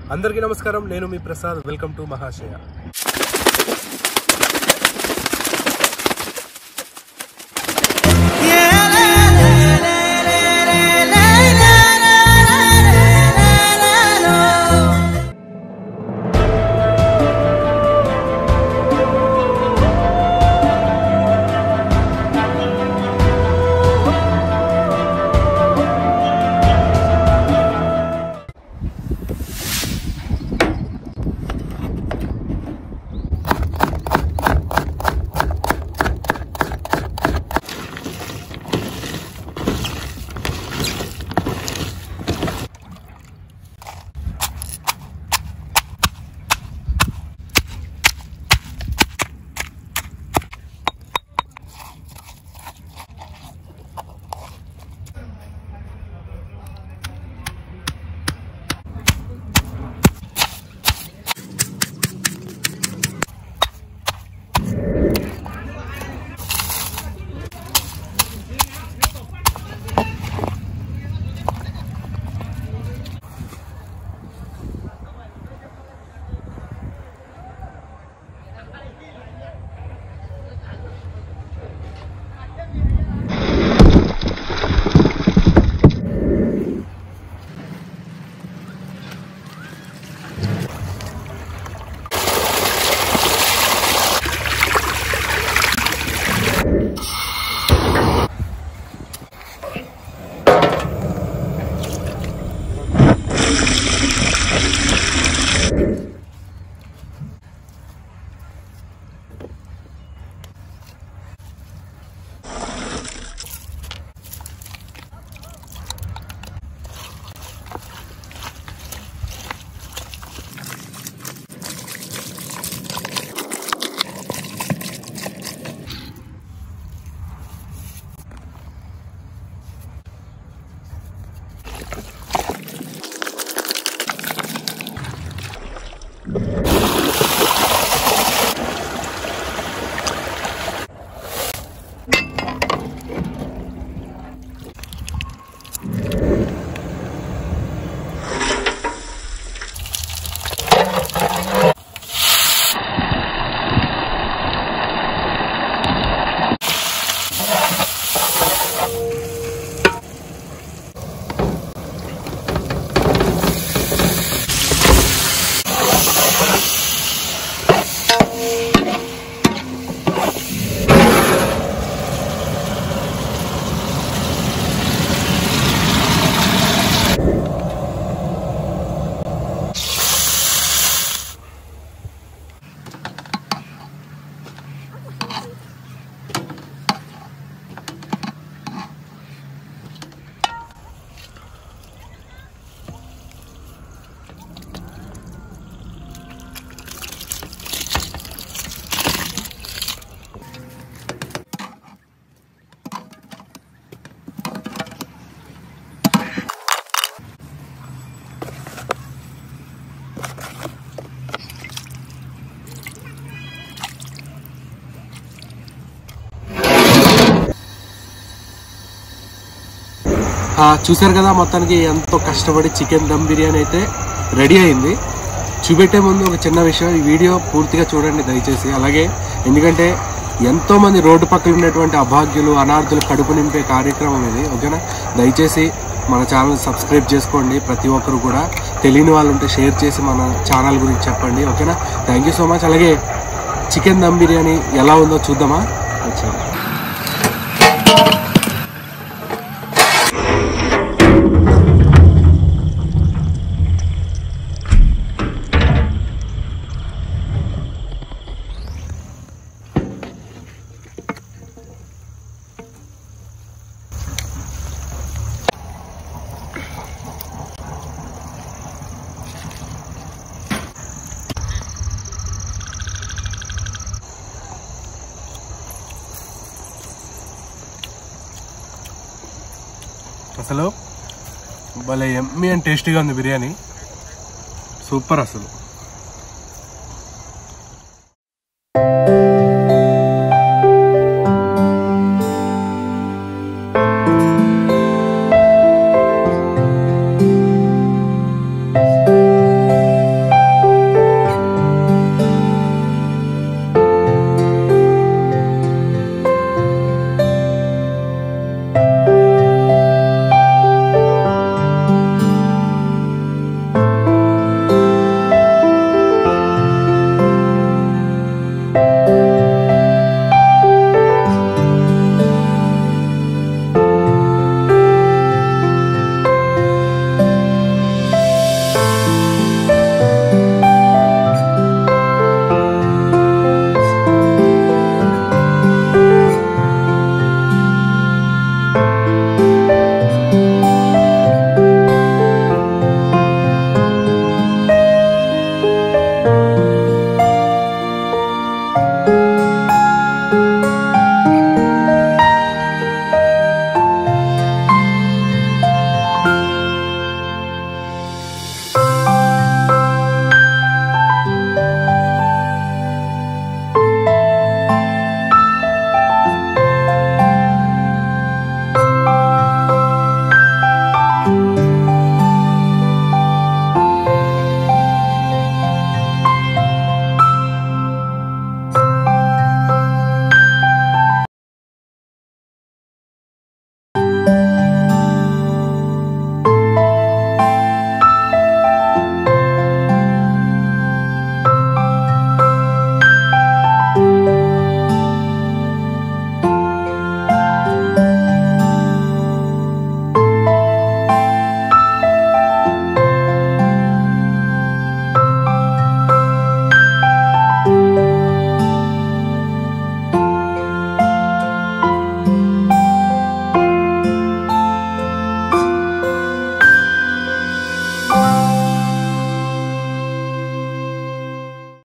అందరికీ నమస్కారం నేను మీ ప్రసాద్ వెల్కమ్ టు మహాశయ ఆ, చూశారు కదా మొత్తానికి ఎంతో కష్టపడి చికెన్ దమ్ బిర్యానీ అయితే రెడీ అయింది చూపెట్టే ముందు ఒక చిన్న విషయం ఈ వీడియో పూర్తిగా చూడండి దయచేసి అలాగే ఎందుకంటే ఎంతో మంది రోడ్డు పక్కన ఉన్నటువంటి అభాగ్యులు అనార్థులు కడుపు నింపే కార్యక్రమం ఇది ఓకేనా దయచేసి మన ఛానల్ సబ్స్క్రైబ్ చేసుకోండి ప్రతి ఒక్కరు కూడా తెలియని వాళ్ళు ఉంటే షేర్ చేసి మన ఛానల్ గురించి చెప్పండి ఓకేనా థ్యాంక్ యూ సో మచ్ అలాగే చికెన్ దమ్ బిర్యానీ ఎలా ఉందో చూద్దామా వచ్చాను అసలు భలే ఎమ్మి అండ్ టేస్టీగా ఉంది బిర్యానీ సూపర్ అసలు